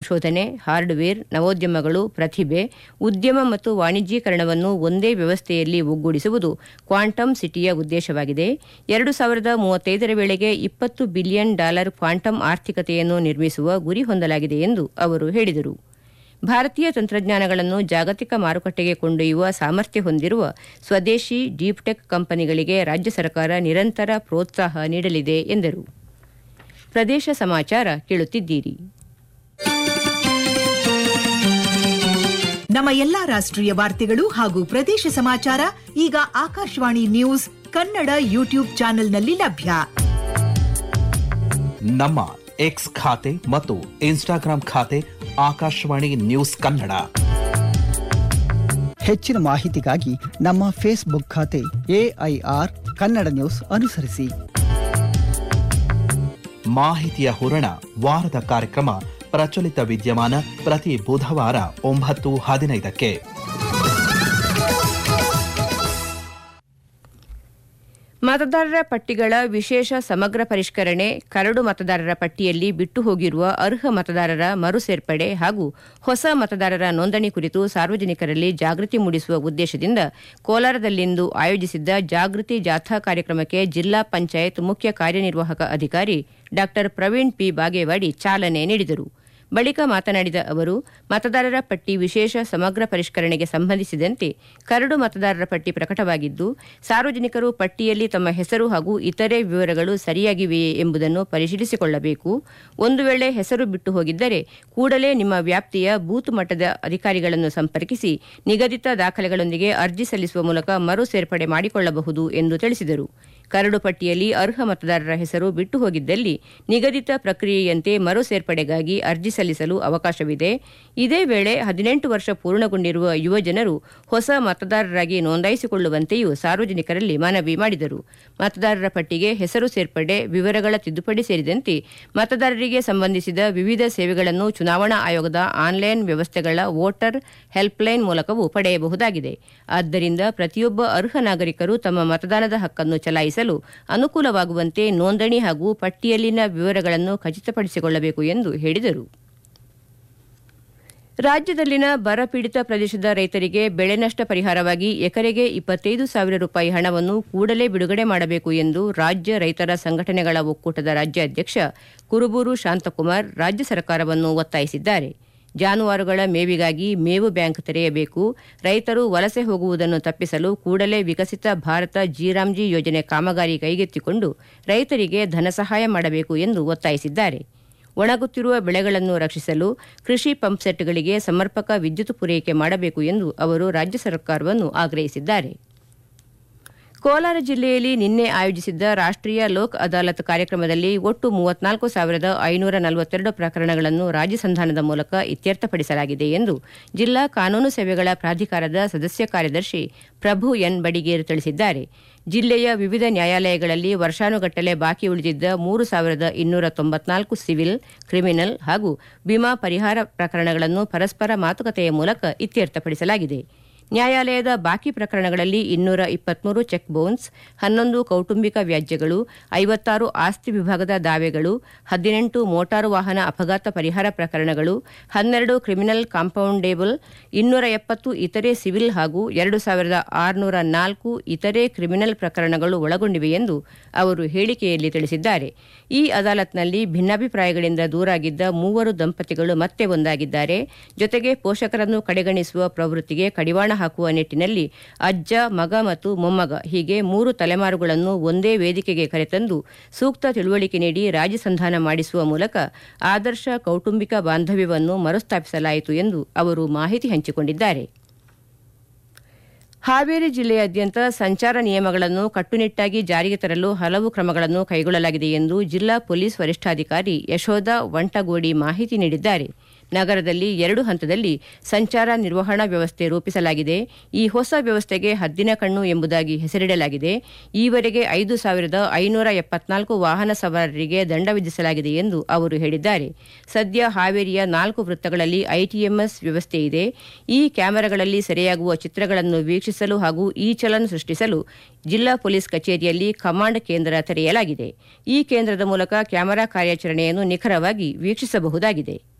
ಸಂಶೋಧನೆ ಹಾರ್ಡ್ವೇರ್ ನವೋದ್ಯಮಗಳು ಪ್ರತಿಭೆ ಉದ್ಯಮ ಮತ್ತು ವಾಣಿಜ್ಯೀಕರಣವನ್ನು ಒಂದೇ ವ್ಯವಸ್ಥೆಯಲ್ಲಿ ಒಗ್ಗೂಡಿಸುವುದು ಕ್ವಾಂಟಮ್ ಸಿಟಿಯ ಉದ್ದೇಶವಾಗಿದೆ ಎರಡು ಸಾವಿರದ ಮೂವತ್ತೈದರ ವೇಳೆಗೆ ಇಪ್ಪತ್ತು ಬಿಲಿಯನ್ ಡಾಲರ್ ಕ್ವಾಂಟಮ್ ಆರ್ಥಿಕತೆಯನ್ನು ನಿರ್ಮಿಸುವ ಗುರಿ ಹೊಂದಲಾಗಿದೆ ಎಂದು ಅವರು ಹೇಳಿದರು ಭಾರತೀಯ ತಂತ್ರಜ್ಞಾನಗಳನ್ನು ಜಾಗತಿಕ ಮಾರುಕಟ್ಟೆಗೆ ಕೊಂಡೊಯ್ಯುವ ಸಾಮರ್ಥ್ಯ ಹೊಂದಿರುವ ಸ್ವದೇಶಿ ಡೀಪ್ಟೆಕ್ ಕಂಪನಿಗಳಿಗೆ ರಾಜ್ಯ ಸರ್ಕಾರ ನಿರಂತರ ಪ್ರೋತ್ಸಾಹ ನೀಡಲಿದೆ ಎಂದರು ಪ್ರದೇಶ ಸಮಾಚಾರ ಕೇಳುತ್ತಿದ್ದೀರಿ ನಮ್ಮ ಎಲ್ಲಾ ರಾಷ್ಟ್ರೀಯ ವಾರ್ತೆಗಳು ಹಾಗೂ ಪ್ರದೇಶ ಸಮಾಚಾರ ಈಗ ಆಕಾಶವಾಣಿ ನ್ಯೂಸ್ ಕನ್ನಡ ಯೂಟ್ಯೂಬ್ ಚಾನೆಲ್ನಲ್ಲಿ ಲಭ್ಯ ನಮ್ಮ ಎಕ್ಸ್ ಖಾತೆ ಮತ್ತು ಇನ್ಸ್ಟಾಗ್ರಾಂ ಖಾತೆ ಆಕಾಶವಾಣಿ ನ್ಯೂಸ್ ಕನ್ನಡ ಹೆಚ್ಚಿನ ಮಾಹಿತಿಗಾಗಿ ನಮ್ಮ ಫೇಸ್ಬುಕ್ ಖಾತೆ ಎಐಆರ್ ಕನ್ನಡ ನ್ಯೂಸ್ ಅನುಸರಿಸಿ ಮಾಹಿತಿಯ ಹೂರಣ ವಾರದ ಕಾರ್ಯಕ್ರಮ ಪ್ರಚಲಿತ ವಿದ್ಯಮಾನ ಪ್ರತಿ ಬುಧವಾರ ಒಂಬತ್ತು ಹದಿನೈದಕ್ಕೆ ಮತದಾರರ ಪಟ್ಟಿಗಳ ವಿಶೇಷ ಸಮಗ್ರ ಪರಿಷ್ಕರಣೆ ಕರಡು ಮತದಾರರ ಪಟ್ಟಿಯಲ್ಲಿ ಬಿಟ್ಟು ಹೋಗಿರುವ ಅರ್ಹ ಮತದಾರರ ಮರು ಸೇರ್ಪಡೆ ಹಾಗೂ ಹೊಸ ಮತದಾರರ ನೋಂದಣಿ ಕುರಿತು ಸಾರ್ವಜನಿಕರಲ್ಲಿ ಜಾಗೃತಿ ಮೂಡಿಸುವ ಉದ್ದೇಶದಿಂದ ಕೋಲಾರದಲ್ಲಿಂದು ಆಯೋಜಿಸಿದ್ದ ಜಾಗೃತಿ ಜಾಥಾ ಕಾರ್ಯಕ್ರಮಕ್ಕೆ ಜಿಲ್ಲಾ ಪಂಚಾಯತ್ ಮುಖ್ಯ ಕಾರ್ಯನಿರ್ವಾಹಕ ಅಧಿಕಾರಿ ಡಾ ಪ್ರವೀಣ್ ಪಿ ಬಾಗೇವಾಡಿ ಚಾಲನೆ ನೀಡಿದರು ಬಳಿಕ ಮಾತನಾಡಿದ ಅವರು ಮತದಾರರ ಪಟ್ಟಿ ವಿಶೇಷ ಸಮಗ್ರ ಪರಿಷ್ಕರಣೆಗೆ ಸಂಬಂಧಿಸಿದಂತೆ ಕರಡು ಮತದಾರರ ಪಟ್ಟಿ ಪ್ರಕಟವಾಗಿದ್ದು ಸಾರ್ವಜನಿಕರು ಪಟ್ಟಿಯಲ್ಲಿ ತಮ್ಮ ಹೆಸರು ಹಾಗೂ ಇತರೆ ವಿವರಗಳು ಸರಿಯಾಗಿವೆಯೇ ಎಂಬುದನ್ನು ಪರಿಶೀಲಿಸಿಕೊಳ್ಳಬೇಕು ಒಂದು ವೇಳೆ ಹೆಸರು ಬಿಟ್ಟು ಹೋಗಿದ್ದರೆ ಕೂಡಲೇ ನಿಮ್ಮ ವ್ಯಾಪ್ತಿಯ ಬೂತ್ ಮಟ್ಟದ ಅಧಿಕಾರಿಗಳನ್ನು ಸಂಪರ್ಕಿಸಿ ನಿಗದಿತ ದಾಖಲೆಗಳೊಂದಿಗೆ ಅರ್ಜಿ ಸಲ್ಲಿಸುವ ಮೂಲಕ ಮರು ಸೇರ್ಪಡೆ ಮಾಡಿಕೊಳ್ಳಬಹುದು ಎಂದು ತಿಳಿಸಿದರು ಕರಡು ಪಟ್ಟಿಯಲ್ಲಿ ಅರ್ಹ ಮತದಾರರ ಹೆಸರು ಬಿಟ್ಟು ಹೋಗಿದ್ದಲ್ಲಿ ನಿಗದಿತ ಪ್ರಕ್ರಿಯೆಯಂತೆ ಮರು ಸೇರ್ಪಡೆಗಾಗಿ ಅರ್ಜಿ ಸಲ್ಲಿಸಲು ಅವಕಾಶವಿದೆ ಇದೇ ವೇಳೆ ಹದಿನೆಂಟು ವರ್ಷ ಪೂರ್ಣಗೊಂಡಿರುವ ಯುವಜನರು ಹೊಸ ಮತದಾರರಾಗಿ ನೋಂದಾಯಿಸಿಕೊಳ್ಳುವಂತೆಯೂ ಸಾರ್ವಜನಿಕರಲ್ಲಿ ಮನವಿ ಮಾಡಿದರು ಮತದಾರರ ಪಟ್ಟಿಗೆ ಹೆಸರು ಸೇರ್ಪಡೆ ವಿವರಗಳ ತಿದ್ದುಪಡಿ ಸೇರಿದಂತೆ ಮತದಾರರಿಗೆ ಸಂಬಂಧಿಸಿದ ವಿವಿಧ ಸೇವೆಗಳನ್ನು ಚುನಾವಣಾ ಆಯೋಗದ ಆನ್ಲೈನ್ ವ್ಯವಸ್ಥೆಗಳ ವೋಟರ್ ಹೆಲ್ಪ್ಲೈನ್ ಮೂಲಕವೂ ಪಡೆಯಬಹುದಾಗಿದೆ ಆದ್ದರಿಂದ ಪ್ರತಿಯೊಬ್ಬ ಅರ್ಹ ನಾಗರಿಕರು ತಮ್ಮ ಮತದಾನದ ಹಕ್ಕನ್ನು ಚಲಾಯಿಸಲು ಅನುಕೂಲವಾಗುವಂತೆ ನೋಂದಣಿ ಹಾಗೂ ಪಟ್ಟಿಯಲ್ಲಿನ ವಿವರಗಳನ್ನು ಖಚಿತಪಡಿಸಿಕೊಳ್ಳಬೇಕು ಎಂದು ಹೇಳಿದರು ರಾಜ್ಯದಲ್ಲಿನ ಬರಪೀಡಿತ ಪ್ರದೇಶದ ರೈತರಿಗೆ ಬೆಳೆ ನಷ್ಟ ಪರಿಹಾರವಾಗಿ ಎಕರೆಗೆ ಇಪ್ಪತ್ತೈದು ಸಾವಿರ ರೂಪಾಯಿ ಹಣವನ್ನು ಕೂಡಲೇ ಬಿಡುಗಡೆ ಮಾಡಬೇಕು ಎಂದು ರಾಜ್ಯ ರೈತರ ಸಂಘಟನೆಗಳ ಒಕ್ಕೂಟದ ರಾಜ್ಯಾಧ್ಯಕ್ಷ ಕುರುಬೂರು ಶಾಂತಕುಮಾರ್ ರಾಜ್ಯ ಸರ್ಕಾರವನ್ನು ಒತ್ತಾಯಿಸಿದ್ದಾರೆ ಜಾನುವಾರುಗಳ ಮೇವಿಗಾಗಿ ಮೇವು ಬ್ಯಾಂಕ್ ತೆರೆಯಬೇಕು ರೈತರು ವಲಸೆ ಹೋಗುವುದನ್ನು ತಪ್ಪಿಸಲು ಕೂಡಲೇ ವಿಕಸಿತ ಭಾರತ ಜಿರಾಮ್ಜಿ ಯೋಜನೆ ಕಾಮಗಾರಿ ಕೈಗೆತ್ತಿಕೊಂಡು ರೈತರಿಗೆ ಧನಸಹಾಯ ಮಾಡಬೇಕು ಎಂದು ಒತ್ತಾಯಿಸಿದ್ದಾರೆ ಒಣಗುತ್ತಿರುವ ಬೆಳೆಗಳನ್ನು ರಕ್ಷಿಸಲು ಕೃಷಿ ಪಂಪ್ಸೆಟ್ಗಳಿಗೆ ಸಮರ್ಪಕ ವಿದ್ಯುತ್ ಪೂರೈಕೆ ಮಾಡಬೇಕು ಎಂದು ಅವರು ರಾಜ್ಯ ಸರ್ಕಾರವನ್ನು ಆಗ್ರಹಿಸಿದ್ದಾರೆ ಕೋಲಾರ ಜಿಲ್ಲೆಯಲ್ಲಿ ನಿನ್ನೆ ಆಯೋಜಿಸಿದ್ದ ರಾಷ್ಟ್ರೀಯ ಲೋಕ್ ಅದಾಲತ್ ಕಾರ್ಯಕ್ರಮದಲ್ಲಿ ಒಟ್ಟು ಮೂವತ್ನಾಲ್ಕು ಸಾವಿರದ ಐನೂರ ನಲವತ್ತೆರಡು ಪ್ರಕರಣಗಳನ್ನು ರಾಜ್ಯ ಸಂಧಾನದ ಮೂಲಕ ಇತ್ಯರ್ಥಪಡಿಸಲಾಗಿದೆ ಎಂದು ಜಿಲ್ಲಾ ಕಾನೂನು ಸೇವೆಗಳ ಪ್ರಾಧಿಕಾರದ ಸದಸ್ಯ ಕಾರ್ಯದರ್ಶಿ ಪ್ರಭು ಎನ್ ಬಡಿಗೇರ್ ತಿಳಿಸಿದ್ದಾರೆ ಜಿಲ್ಲೆಯ ವಿವಿಧ ನ್ಯಾಯಾಲಯಗಳಲ್ಲಿ ವರ್ಷಾನುಗಟ್ಟಲೆ ಬಾಕಿ ಉಳಿದಿದ್ದ ಮೂರು ಸಾವಿರದ ಇನ್ನೂರ ತೊಂಬತ್ನಾಲ್ಕು ಸಿವಿಲ್ ಕ್ರಿಮಿನಲ್ ಹಾಗೂ ವಿಮಾ ಪರಿಹಾರ ಪ್ರಕರಣಗಳನ್ನು ಪರಸ್ಪರ ಮಾತುಕತೆಯ ಮೂಲಕ ಇತ್ಯರ್ಥಪಡಿಸಲಾಗಿದೆ ನ್ಯಾಯಾಲಯದ ಬಾಕಿ ಪ್ರಕರಣಗಳಲ್ಲಿ ಇನ್ನೂರ ಇಪ್ಪತ್ಮೂರು ಚೆಕ್ ಬೌನ್ಸ್ ಹನ್ನೊಂದು ಕೌಟುಂಬಿಕ ವ್ಯಾಜ್ಯಗಳು ಐವತ್ತಾರು ಆಸ್ತಿ ವಿಭಾಗದ ದಾವೆಗಳು ಹದಿನೆಂಟು ಮೋಟಾರು ವಾಹನ ಅಪಘಾತ ಪರಿಹಾರ ಪ್ರಕರಣಗಳು ಹನ್ನೆರಡು ಕ್ರಿಮಿನಲ್ ಕಾಂಪೌಂಡೇಬಲ್ ಇನ್ನೂರ ಎಪ್ಪತ್ತು ಇತರೆ ಸಿವಿಲ್ ಹಾಗೂ ಎರಡು ಸಾವಿರದ ಆರುನೂರ ನಾಲ್ಕು ಇತರೆ ಕ್ರಿಮಿನಲ್ ಪ್ರಕರಣಗಳು ಒಳಗೊಂಡಿವೆ ಎಂದು ಅವರು ಹೇಳಿಕೆಯಲ್ಲಿ ತಿಳಿಸಿದ್ದಾರೆ ಈ ಅದಾಲತ್ನಲ್ಲಿ ಭಿನ್ನಾಭಿಪ್ರಾಯಗಳಿಂದ ದೂರಾಗಿದ್ದ ಮೂವರು ದಂಪತಿಗಳು ಮತ್ತೆ ಒಂದಾಗಿದ್ದಾರೆ ಜೊತೆಗೆ ಪೋಷಕರನ್ನು ಕಡೆಗಣಿಸುವ ಪ್ರವೃತ್ತಿಗೆ ಕಡಿವಾಣ ಹಾಕುವ ನಿಟ್ಟಿನಲ್ಲಿ ಅಜ್ಜ ಮಗ ಮತ್ತು ಮೊಮ್ಮಗ ಹೀಗೆ ಮೂರು ತಲೆಮಾರುಗಳನ್ನು ಒಂದೇ ವೇದಿಕೆಗೆ ಕರೆತಂದು ಸೂಕ್ತ ತಿಳುವಳಿಕೆ ನೀಡಿ ರಾಜಸಂಧಾನ ಮಾಡಿಸುವ ಮೂಲಕ ಆದರ್ಶ ಕೌಟುಂಬಿಕ ಬಾಂಧವ್ಯವನ್ನು ಮರುಸ್ಥಾಪಿಸಲಾಯಿತು ಎಂದು ಅವರು ಮಾಹಿತಿ ಹಂಚಿಕೊಂಡಿದ್ದಾರೆ ಹಾವೇರಿ ಜಿಲ್ಲೆಯಾದ್ಯಂತ ಸಂಚಾರ ನಿಯಮಗಳನ್ನು ಕಟ್ಟುನಿಟ್ಟಾಗಿ ಜಾರಿಗೆ ತರಲು ಹಲವು ಕ್ರಮಗಳನ್ನು ಕೈಗೊಳ್ಳಲಾಗಿದೆ ಎಂದು ಜಿಲ್ಲಾ ಪೊಲೀಸ್ ವರಿಷ್ಠಾಧಿಕಾರಿ ಯಶೋಧ ವಂಟಗೋಡಿ ಮಾಹಿತಿ ನೀಡಿದ್ದಾರೆ ನಗರದಲ್ಲಿ ಎರಡು ಹಂತದಲ್ಲಿ ಸಂಚಾರ ನಿರ್ವಹಣಾ ವ್ಯವಸ್ಥೆ ರೂಪಿಸಲಾಗಿದೆ ಈ ಹೊಸ ವ್ಯವಸ್ಥೆಗೆ ಹದ್ದಿನ ಕಣ್ಣು ಎಂಬುದಾಗಿ ಹೆಸರಿಡಲಾಗಿದೆ ಈವರೆಗೆ ಐದು ಸಾವಿರದ ಐನೂರ ಎಪ್ಪತ್ನಾಲ್ಕು ವಾಹನ ಸವಾರರಿಗೆ ದಂಡ ವಿಧಿಸಲಾಗಿದೆ ಎಂದು ಅವರು ಹೇಳಿದ್ದಾರೆ ಸದ್ಯ ಹಾವೇರಿಯ ನಾಲ್ಕು ವೃತ್ತಗಳಲ್ಲಿ ಐಟಿಎಂಎಸ್ ವ್ಯವಸ್ಥೆ ಇದೆ ಈ ಕ್ಯಾಮೆರಾಗಳಲ್ಲಿ ಸೆರೆಯಾಗುವ ಚಿತ್ರಗಳನ್ನು ವೀಕ್ಷಿಸಲು ಹಾಗೂ ಇ ಚಲನ್ ಸೃಷ್ಟಿಸಲು ಜಿಲ್ಲಾ ಪೊಲೀಸ್ ಕಚೇರಿಯಲ್ಲಿ ಕಮಾಂಡ್ ಕೇಂದ್ರ ತೆರೆಯಲಾಗಿದೆ ಈ ಕೇಂದ್ರದ ಮೂಲಕ ಕ್ಯಾಮೆರಾ ಕಾರ್ಯಾಚರಣೆಯನ್ನು ನಿಖರವಾಗಿ ವೀಕ್ಷಿಸಬಹುದಾಗಿದೆ